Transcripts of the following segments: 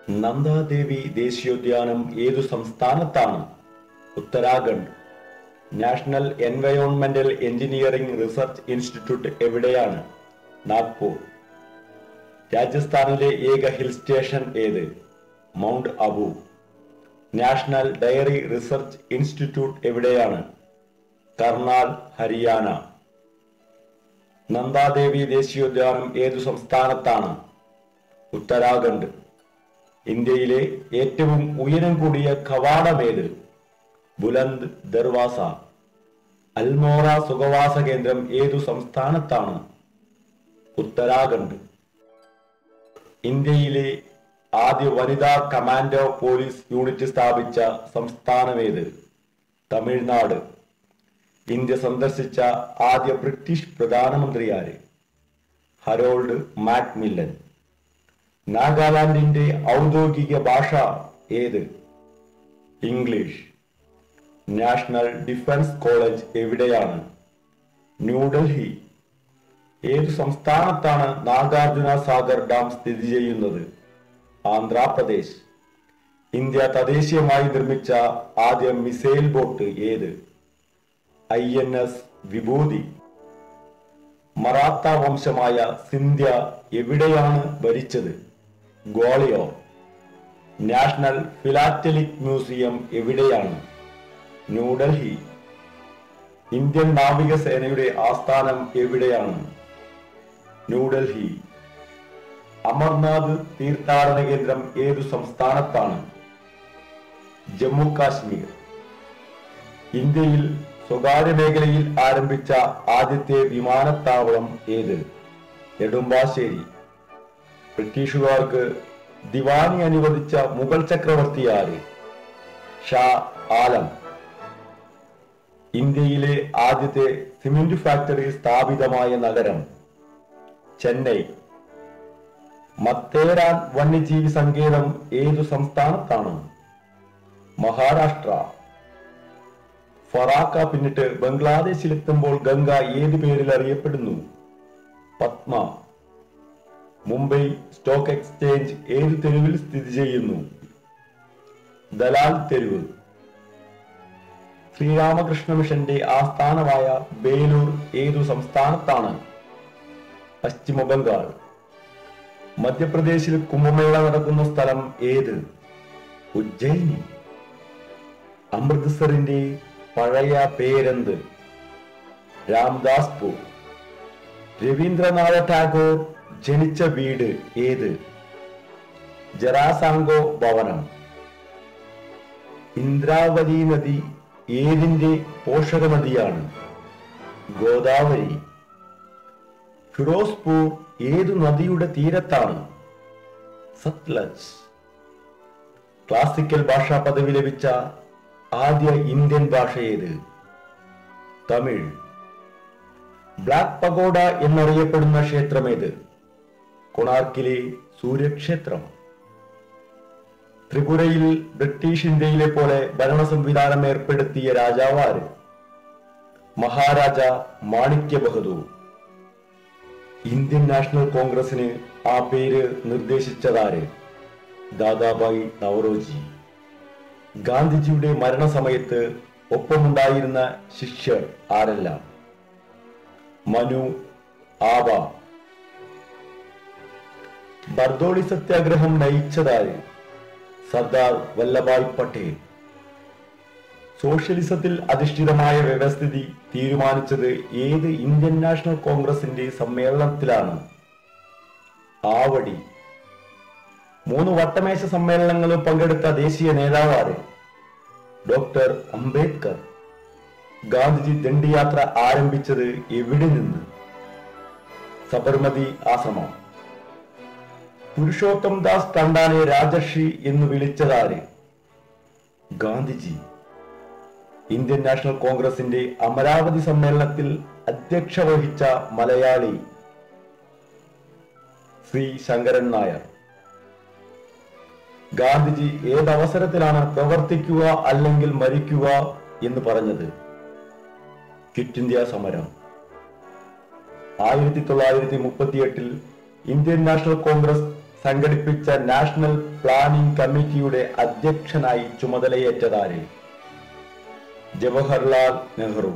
നന്ദാദേവി ദേശീയോദ്യാനം ഏതു സംസ്ഥാനത്താണ് ഉത്തരാഖണ്ഡ് നാഷണൽ എൻവയോൺമെന്റൽ എഞ്ചിനീയറിംഗ് റിസർച്ച് ഇൻസ്റ്റിറ്റ്യൂട്ട് എവിടെയാണ് നാഗ്പൂർ രാജസ്ഥാനിലെ ഏക ഹിൽ സ്റ്റേഷൻ ഏത് mount Abu national dairy research institute എവിടെയാണ് കർണാൽ ഹരിയാന നന്ദാദേവി ദേശീയോദ്യാനം ഏതു സംസ്ഥാനത്താണ് ഉത്തരാഖണ്ഡ് ഇന്ത്യയിലെ ഏറ്റവും ഉയരം കൂടിയ കവാടമേത് ബുലന്ദ് ദർവാസ അൽമോറ സുഖവാസ കേന്ദ്രം ഏതു സംസ്ഥാനത്താണ് ഉത്തരാഖണ്ഡ് ഇന്ത്യയിലെ ആദ്യ വനിതാ കമാൻഡോ പോലീസ് യൂണിറ്റ് സ്ഥാപിച്ച സംസ്ഥാനമേത് തമിഴ്നാട് ഇന്ത്യ സന്ദർശിച്ച ആദ്യ ബ്രിട്ടീഷ് പ്രധാനമന്ത്രിയാര് ഹരോൾഡ് മാക്മില്ലൻ നാഗാലാൻഡിന്റെ ഔദ്യോഗിക ഭാഷ ഏത് ഇംഗ്ലീഷ് നാഷണൽ ഡിഫൻസ് കോളേജ് എവിടെയാണ് ന്യൂഡൽഹി ഏതു സംസ്ഥാനത്താണ് നാഗാർജുന സാഗർ ഡാം സ്ഥിതി ചെയ്യുന്നത് ആന്ധ്രാപ്രദേശ് ഇന്ത്യ തദ്ദേശീയമായി നിർമ്മിച്ച ആദ്യ മിസൈൽ ബോട്ട് ഏത് I N S Vibhuti Maratha വംശമായ സിന്ധ്യ എവിടെയാണ് ഭരിച്ചത് ഗ്വാളിയോർ നാഷണൽ ഫിലാറ്റലിക് മ്യൂസിയം എവിടെയാണ് ന്യൂഡൽഹി ഇന്ത്യൻ നാവികസേനയുടെ ആസ്ഥാനം എവിടെയാണ് ന്യൂഡൽഹി അമർനാഥ് തീർത്ഥാടന കേന്ദ്രം ഏതു സംസ്ഥാനത്താണ് ജമ്മു കാശ്മീർ ഇന്ത്യയിൽ സ്വകാര്യ മേഖലയിൽ ആരംഭിച്ച ആദ്യത്തെ വിമാനത്താവളം ഏത് നെടുമ്പാശ്ശേരി ബ്രിട്ടീഷുകാർക്ക് ദിവാനി അനുവദിച്ച മുഗൾ ചക്രവർത്തി ആര് ഷാ ആലം ഇന്ത്യയിലെ ആദ്യത്തെ സിമന്റ് ഫാക്ടറി സ്ഥാപിതമായ നഗരം ചെന്നൈ മത്തേരാൻ വന്യജീവി സങ്കേതം ഏതു സംസ്ഥാനത്താണ് മഹാരാഷ്ട്ര ഫറാക്ക പിന്നിട്ട് ബംഗ്ലാദേശിലെത്തുമ്പോൾ ഗംഗ ഏത് പേരിൽ അറിയപ്പെടുന്നു പത്മ മുംബൈ സ്റ്റോക്ക് എക്സ്ചേഞ്ച് ഏത് തെരുവിൽ സ്ഥിതി ചെയ്യുന്നു ദലാൽ തെരുവ് ശ്രീരാമകൃഷ്ണ മിഷന്റെ ആസ്ഥാനമായ ബേലൂർ ഏതു സംസ്ഥാനത്താണ് പശ്ചിമ ബംഗാൾ മധ്യപ്രദേശിൽ കുംഭമേള നടക്കുന്ന സ്ഥലം ഏത് ഉജ്ജയിനി അമൃത്സറിന്റെ പഴയ പേരെന്ത് രാംദാസ്പൂർ രവീന്ദ്രനാഥ ടാഗോർ ജനിച്ച വീട് ഏത് ജരാസാങ്കോ ഭവനം ഇന്ദ്രാവതി നദി ഏതിന്റെ പോഷക നദിയാണ് ഗോദാവരി ഫിറോസ്പൂർ ഏതു നദിയുടെ തീരത്താണ് സത്ലജ് ക്ലാസിക്കൽ ഭാഷാ പദവി ലഭിച്ച ആദ്യ ഇന്ത്യൻ ഭാഷ ഏത് തമിഴ് ബ്ലാക്ക് പഗോഡ എന്നറിയപ്പെടുന്ന ക്ഷേത്രമേത് കൊണാർക്കിലെ സൂര്യക്ഷേത്രം ത്രിപുരയിൽ ബ്രിട്ടീഷ് ഇന്ത്യയിലെ പോലെ ഭരണ സംവിധാനം ഏർപ്പെടുത്തിയ രാജാവാര് മഹാരാജ മാണിക്യ ബഹദൂർ ഇന്ത്യൻ നാഷണൽ കോൺഗ്രസിന് ആ പേര് നിർദ്ദേശിച്ചതാര് ദാദാബായി നവറോജി ഗാന്ധിജിയുടെ മരണസമയത്ത് ഒപ്പമുണ്ടായിരുന്ന ശിഷ്യർ ആരെല്ലാം മനു ആബ ബർദോളി സത്യാഗ്രഹം നയിച്ചതാര് സർദാർ വല്ലഭായ് പട്ടേൽ സോഷ്യലിസത്തിൽ അധിഷ്ഠിതമായ വ്യവസ്ഥിതി തീരുമാനിച്ചത് ഏത് ഇന്ത്യൻ നാഷണൽ കോൺഗ്രസിന്റെ സമ്മേളനത്തിലാണ് ആവടി മൂന്ന് വട്ടമേശ സമ്മേളനങ്ങളിൽ പങ്കെടുത്ത ദേശീയ നേതാവാര് ഡോക്ടർ അംബേദ്കർ ഗാന്ധിജി ദണ്ഡിയാത്ര ആരംഭിച്ചത് എവിടെ നിന്ന് സബർമതി ആശ്രമം പുരുഷോത്തം ദാസ് ടണ്ടാനെ രാജർഷി എന്ന് വിളിച്ചതാര് ഗാന്ധിജി ഇന്ത്യൻ നാഷണൽ കോൺഗ്രസിന്റെ അമരാവതി സമ്മേളനത്തിൽ അധ്യക്ഷ വഹിച്ച മലയാളി ശ്രീ ശങ്കരൻ നായർ ഗാന്ധിജി ഏതവസരത്തിലാണ് പ്രവർത്തിക്കുക അല്ലെങ്കിൽ മരിക്കുക എന്ന് പറഞ്ഞത് ക്വിറ്റ് ഇന്ത്യ സമരം ആയിരത്തി തൊള്ളായിരത്തി മുപ്പത്തിയെട്ടിൽ ഇന്ത്യൻ നാഷണൽ കോൺഗ്രസ് സംഘടിപ്പിച്ച നാഷണൽ പ്ലാനിംഗ് കമ്മിറ്റിയുടെ അധ്യക്ഷനായി ചുമതലയേറ്റതാര് ജവഹർലാൽ നെഹ്റു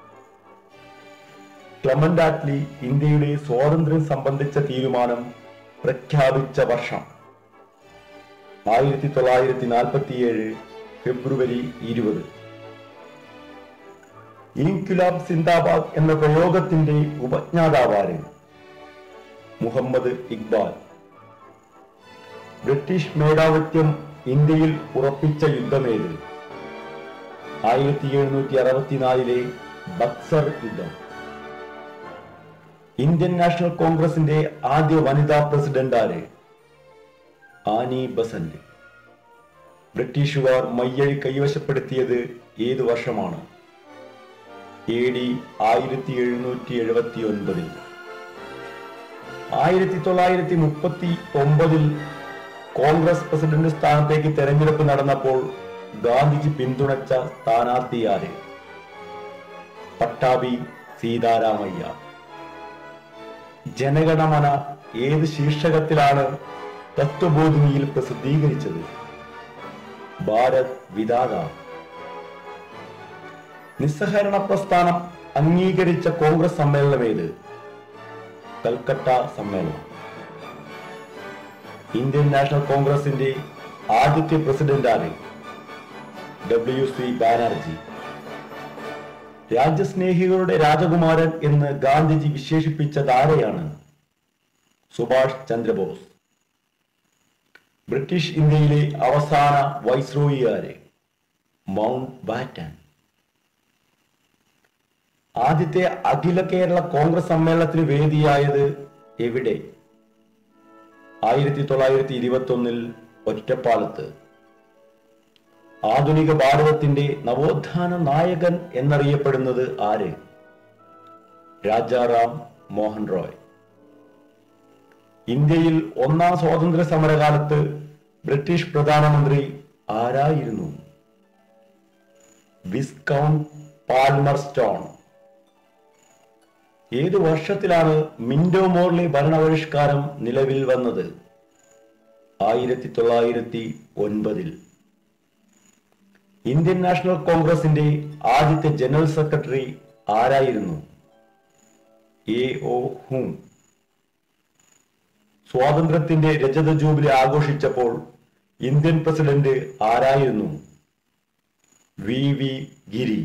ക്ലമന്റ് ആറ്റ്ലി ഇന്ത്യയുടെ സ്വാതന്ത്ര്യം സംബന്ധിച്ച തീരുമാനം പ്രഖ്യാപിച്ച വർഷം ആയിരത്തി തൊള്ളായിരത്തി നാൽപ്പത്തിയേഴ് ഫെബ്രുവരി ഇരുപത് ഇൻക്വിലാബ് സിന്ദാബാദ് എന്ന പ്രയോഗത്തിന്റെ ഉപജ്ഞാതാവാര് മുഹമ്മദ് ഇക്ബാൽ ബ്രിട്ടീഷ് മേധാവിത്യം ഇന്ത്യയിൽ ഉറപ്പിച്ച യുദ്ധമേത് ആയിരത്തി എഴുന്നൂറ്റി അറുപത്തിനാലിലെ ബക്സർ യുദ്ധം ഇന്ത്യൻ നാഷണൽ കോൺഗ്രസിന്റെ ആദ്യ വനിതാ പ്രസിഡന്റ് ആര് ആനി ബസന്റ് ബ്രിട്ടീഷുകാർ മയ്യഴി കൈവശപ്പെടുത്തിയത് ഏത് വർഷമാണ് എ ഡി ആയിരത്തി എഴുന്നൂറ്റി എഴുപത്തി ഒൻപതിൽ ആയിരത്തി തൊള്ളായിരത്തി മുപ്പത്തി ഒമ്പതിൽ കോൺഗ്രസ് പ്രസിഡന്റ് സ്ഥാനത്തേക്ക് തെരഞ്ഞെടുപ്പ് നടന്നപ്പോൾ ഗാന്ധിജി പിന്തുണച്ച സ്ഥാനാർത്ഥി ആര് പട്ടാഭി സീതാരാമയ്യ ജനഗണമന ഏത് ശീർഷകത്തിലാണ് തത്വബോധിനിയിൽ പ്രസിദ്ധീകരിച്ചത് ഭാരത് വിധാത നിസ്സഹകരണ പ്രസ്ഥാനം അംഗീകരിച്ച കോൺഗ്രസ് സമ്മേളനം ഏത് കൽക്കട്ട സമ്മേളനം ഇന്ത്യൻ നാഷണൽ കോൺഗ്രസിന്റെ ആദ്യത്തെ പ്രസിഡന്റ് ആര് ഡബ്ല്യു സി ബാനർജി രാജ്യസ്നേഹികളുടെ രാജകുമാരൻ എന്ന് ഗാന്ധിജി വിശേഷിപ്പിച്ചത് ആരെയാണ് സുഭാഷ് ചന്ദ്രബോസ് ബ്രിട്ടീഷ് ഇന്ത്യയിലെ അവസാന വൈസ്രോയി ആര് മൗണ്ട് ബാറ്റൻ ആദ്യത്തെ അഖില കേരള കോൺഗ്രസ് സമ്മേളനത്തിന് വേദിയായത് എവിടെ ആയിരത്തി തൊള്ളായിരത്തി ഇരുപത്തി ഒന്നിൽ ഒറ്റപ്പാലത്ത് ആധുനിക ഭാരതത്തിന്റെ നവോത്ഥാന നായകൻ എന്നറിയപ്പെടുന്നത് ആര് രാജാറാം മോഹൻ റോയ് ഇന്ത്യയിൽ ഒന്നാം സ്വാതന്ത്ര്യ സമരകാലത്ത് ബ്രിട്ടീഷ് പ്രധാനമന്ത്രി ആരായിരുന്നു വിസ്കൗണ്ട് പാൽമർ സ്റ്റോൺ ഏതു വർഷത്തിലാണ് മിന്റോ മോർലി ഭരണപരിഷ്കാരം നിലവിൽ വന്നത് ആയിരത്തി തൊള്ളായിരത്തി ഒൻപതിൽ ഇന്ത്യൻ നാഷണൽ കോൺഗ്രസിന്റെ ആദ്യത്തെ ജനറൽ സെക്രട്ടറി ആരായിരുന്നു എ ഒ ഹൂം സ്വാതന്ത്ര്യത്തിന്റെ രജത ജൂബിലി ആഘോഷിച്ചപ്പോൾ ഇന്ത്യൻ പ്രസിഡന്റ് ആരായിരുന്നു വി വി ഗിരി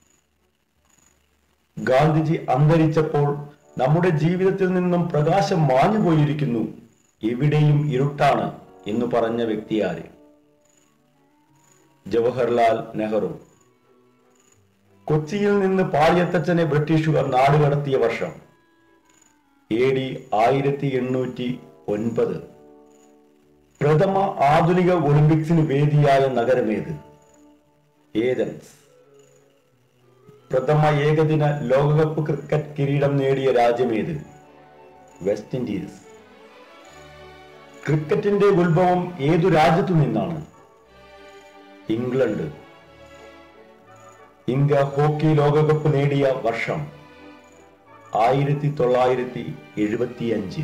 ഗാന്ധിജി അന്തരിച്ചപ്പോൾ നമ്മുടെ ജീവിതത്തിൽ നിന്നും പ്രകാശം മാഞ്ഞുപോയിരിക്കുന്നു എവിടെയും ഇരുട്ടാണ് എന്ന് പറഞ്ഞ വ്യക്തി ആര് ജവഹർലാൽ നെഹ്റു കൊച്ചിയിൽ നിന്ന് പാളിയത്തച്ഛനെ ബ്രിട്ടീഷുകാർ നാടുകടത്തിയ വർഷം എ ഡി ആയിരത്തി എണ്ണൂറ്റി ഒൻപത് പ്രഥമ ആധുനിക ഒളിമ്പിക്സിന് വേദിയായ നഗരമേത് ഏതൻസ് പ്രഥമ ഏകദിന ലോകകപ്പ് ക്രിക്കറ്റ് കിരീടം നേടിയ രാജ്യമേത് വെസ്റ്റ് ഇൻഡീസ് ക്രിക്കറ്റിന്റെ ഉത്ഭവം ഏതു രാജ്യത്തു നിന്നാണ് ഇംഗ്ലണ്ട് ഇന്ത്യ ഹോക്കി ലോകകപ്പ് നേടിയ വർഷം ആയിരത്തി തൊള്ളായിരത്തി എഴുപത്തിയഞ്ച്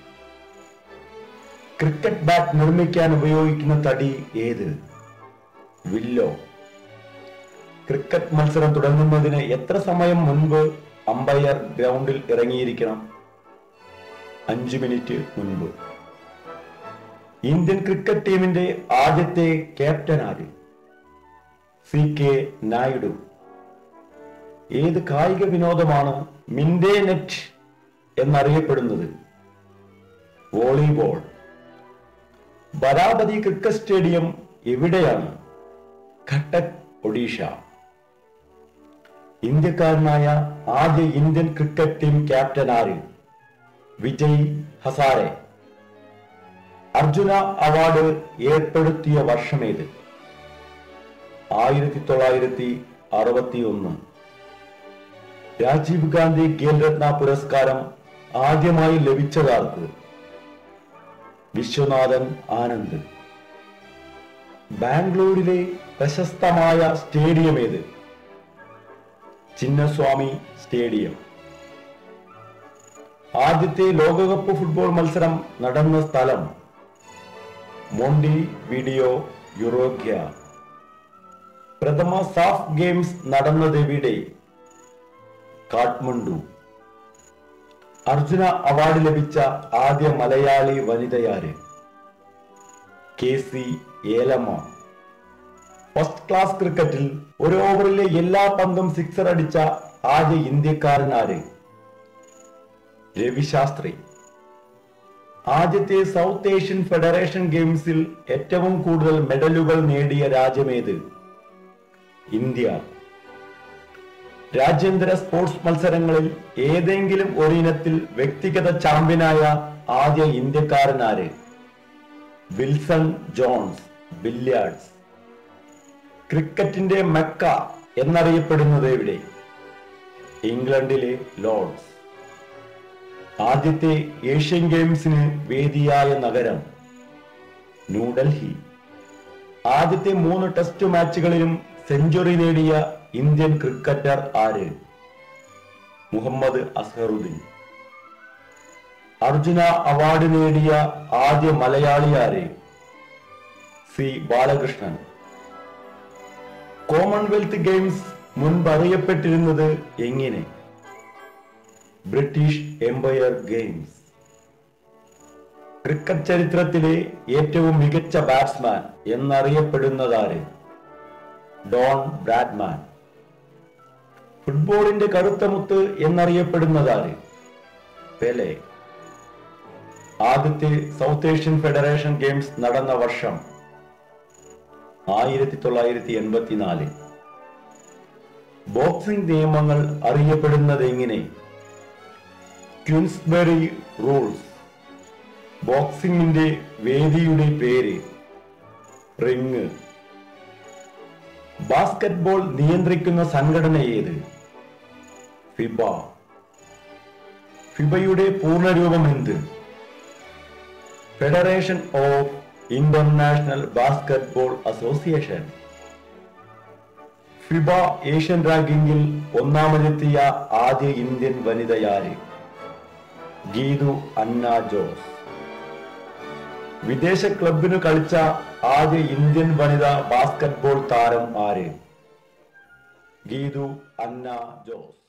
ക്രിക്കറ്റ് ബാറ്റ് നിർമ്മിക്കാൻ ഉപയോഗിക്കുന്ന തടി ഏത് വില്ലോ ക്രിക്കറ്റ് മത്സരം തുടങ്ങുന്നതിന് എത്ര സമയം മുൻപ് അമ്പയർ ഗ്രൗണ്ടിൽ ഇറങ്ങിയിരിക്കണം അഞ്ചു മിനിറ്റ് മുൻപ് ഇന്ത്യൻ ക്രിക്കറ്റ് ടീമിന്റെ ആദ്യത്തെ ക്യാപ്റ്റൻ ആര് സി കെ നായിഡു ഏത് കായിക വിനോദമാണ് മിൻഡേ നെറ്റ് എന്നറിയപ്പെടുന്നത് വോളിബോൾ ബരാബതി ക്രിക്കറ്റ് സ്റ്റേഡിയം എവിടെയാണ് ഘട്ടക് ഒഡീഷ ഇന്ത്യക്കാരനായ ആദ്യ ഇന്ത്യൻ ക്രിക്കറ്റ് ടീം ക്യാപ്റ്റൻ ആര് വിജയ് ഹസാരെ അർജുന അവാർഡ് ഏർപ്പെടുത്തിയ വർഷമേത് ആയിരത്തി തൊള്ളായിരത്തി അറുപത്തി ഒന്ന് രാജീവ് ഗാന്ധി ഖേൽരത്ന പുരസ്കാരം ആദ്യമായി ലഭിച്ചതാർക്ക് വിശ്വനാഥൻ ആനന്ദ് ബാംഗ്ലൂരിലെ പ്രശസ്തമായ സ്റ്റേഡിയം ഏത് ചിന്നസ്വാമി സ്റ്റേഡിയം ആദ്യത്തെ ലോകകപ്പ് ഫുട്ബോൾ മത്സരം നടന്ന സ്ഥലം മോണ്ടി വീഡിയോ യുറോഗ്യ പ്രഥമ സാഫ് ഗെയിംസ് നടന്നതെവിടെ കാഠ്മണ്ഡു അർജുന അവാർഡ് ലഭിച്ച ആദ്യ മലയാളി വനിതയാര് K C Elamma first class ക്രിക്കറ്റിൽ ഒരു ഓവറിലെ എല്ലാ പന്തും സിക്സർ അടിച്ച ആദ്യ ഇന്ത്യക്കാരനാര് രവിശാസ്ത്രി ആദ്യത്തെ സൗത്ത് ഏഷ്യൻ ഫെഡറേഷൻ ഗെയിംസിൽ ഏറ്റവും കൂടുതൽ മെഡലുകൾ നേടിയ രാജ്യമേത് ഇന്ത്യ രാജ്യാന്തര സ്പോർട്സ് മത്സരങ്ങളിൽ ഏതെങ്കിലും ഒരിനത്തിൽ വ്യക്തിഗത ചാമ്പ്യനായ ആദ്യ ഇന്ത്യക്കാരനാര് വിൽസൺ ജോൺസ് ബില്യാർഡ്സ് ക്രിക്കറ്റിന്റെ മെക്ക എന്നറിയപ്പെടുന്നത് എവിടെ ഇംഗ്ലണ്ടിലെ ലോർഡ്സ് ആദ്യത്തെ ഏഷ്യൻ ഗെയിംസിന് വേദിയായ നഗരം ന്യൂഡൽഹി ആദ്യത്തെ മൂന്ന് ടെസ്റ്റ് മാച്ചുകളിലും സെഞ്ചുറി നേടിയ ഇന്ത്യൻ ക്രിക്കറ്റർ ആര് മുഹമ്മദ് അസ്ഹറുദ്ദീൻ അർജുന അവാർഡ് നേടിയ ആദ്യ മലയാളി ആര് സി ബാലകൃഷ്ണൻ കോമൺവെൽത്ത് ഗെയിംസ് മുൻപ് അറിയപ്പെട്ടിരുന്നത് എങ്ങനെ ബ്രിട്ടീഷ് എംപയർ ഗെയിംസ് ക്രിക്കറ്റ് ചരിത്രത്തിലെ ഏറ്റവും മികച്ച ബാറ്റ്സ്മാൻ എന്നറിയപ്പെടുന്നതാര് ഡോൺ ബ്രാഡ്മാൻ ഫുട്ബോളിന്റെ കറുത്ത മുത്ത് എന്നറിയപ്പെടുന്നതാര് പെലെ ആദ്യത്തെ സൗത്ത് ഏഷ്യൻ ഫെഡറേഷൻ ഗെയിംസ് നടന്ന വർഷം ആയിരത്തി തൊള്ളായിരത്തി എൺപത്തിനാല് ബോക്സിംഗ് നിയമങ്ങൾ അറിയപ്പെടുന്നത് എങ്ങനെ ക്യൂൻസ്ബെറി റൂൾസ് ബോക്സിംഗിന്റെ വേദിയുടെ പേര് റിങ് ബാസ്കറ്റ്ബോൾ നിയന്ത്രിക്കുന്ന സംഘടന ഏത് ഫിബ ഫിബയുടെ പൂർണ്ണരൂപം എന്ത് federation of international basketball association FIBA Asian റാങ്കിങ്ങിൽ ഒന്നാമതെത്തിയ ആദ്യ ഇന്ത്യൻ വനിതയാര് ഗീതു അന്ന ജോസ് വിദേശ ക്ലബിനു കളിച്ച ആദ്യ ഇന്ത്യൻ വനിതാ ബാസ്കറ്റ്ബോൾ താരം ആര് ഗീതു അന്ന ജോസ്